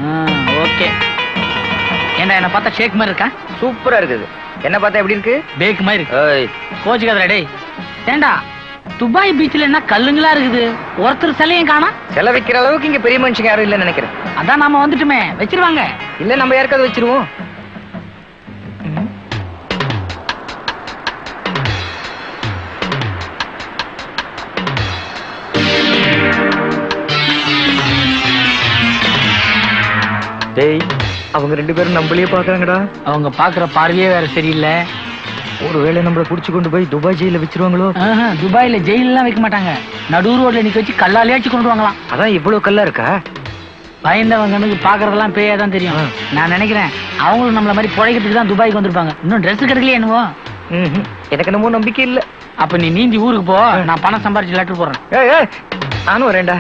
Okay ஏண்டா என்ன பார்த்தா ஷேக் மாதிரி இருக்கா சூப்பரா இருக்குது என்ன பார்த்தா எப்படி இருக்கு பேக் மாதிரி இருக்கு ஏய் கோச்சுக்காதடா டேய் ஏண்டா துபாய் பீச்ல என்ன கல்லுங்களா இருக்குது ஒருத்தர் சிலையும் காணா செல வைக்கிற அளவுக்கு இங்க பெரிய மனுஷங்க யாரும் இல்லைன்னு நினைக்கிறேன் அதான் நாம வந்துட்டுமே வச்சிருவாங்க இல்ல நம்ம யாருக்காவது வச்சிருவோம் டேய் அவங்க ரெண்டு பேரும் நம்மளையே பாக்குறாங்கடா அவங்க பாக்குற பார்வையே வேற சரியில்லை ஒருவேளை நம்மள புடிச்சு கொண்டு போய் துபாய் ஜெயில வச்சிருவாங்களோ ஆஹா, துபாயில ஜெயிலெல்லாம் வைக்க மாட்டாங்க நடு ரோட்ல நிக்க வச்சு கல்லாலேயாச்சு கொண்டு வாங்கலாம் அதான் இவ்வளவு கல்லா இருக்கா பயந்தவங்களுக்கு பாக்குறதெல்லாம் பேயா தான் தெரியும் ஆ. நான் நினைக்கிறேன் அவங்களும் நம்மள மாதிரி புழைக்கிறதுக்கு தான் துபாய்க்கு வந்திருப்பாங்க இன்னும் Dress கிடைக்கலையே என்னவோ ம்ஹும். எனக்கு என்னமோ நம்பிக்கை இல்ல அப்ப நீ நீந்தி ஊருக்கு போ நான் பணம் சம்பாரிச்சு லெட்டர் போடுறேன் ஏய், ஏய், நானும் வரேன்டா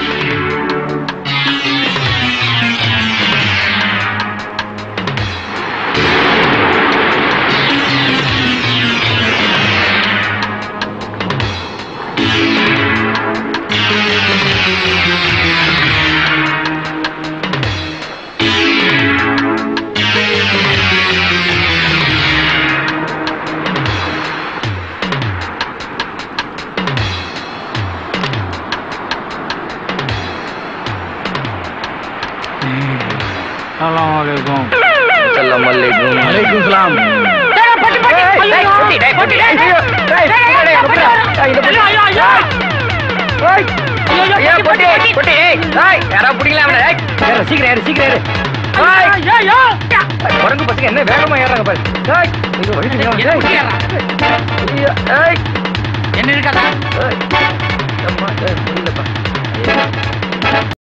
அஸ்ஸலாமு அலைக்கும் வலைக்கும் சலாம் சீக்கிரம் ஏறு, சீக்கிரம் ஏறு. குரங்கு பசங்க என்ன வேகமா ஏறாங்க பாரு ஏய், ஐயோ, வலிக்குது, ஏய். ஐயோ, ஏய், என்ன இருக்காதா ஏய். அம்மா, ஏய், முடியலப்பா.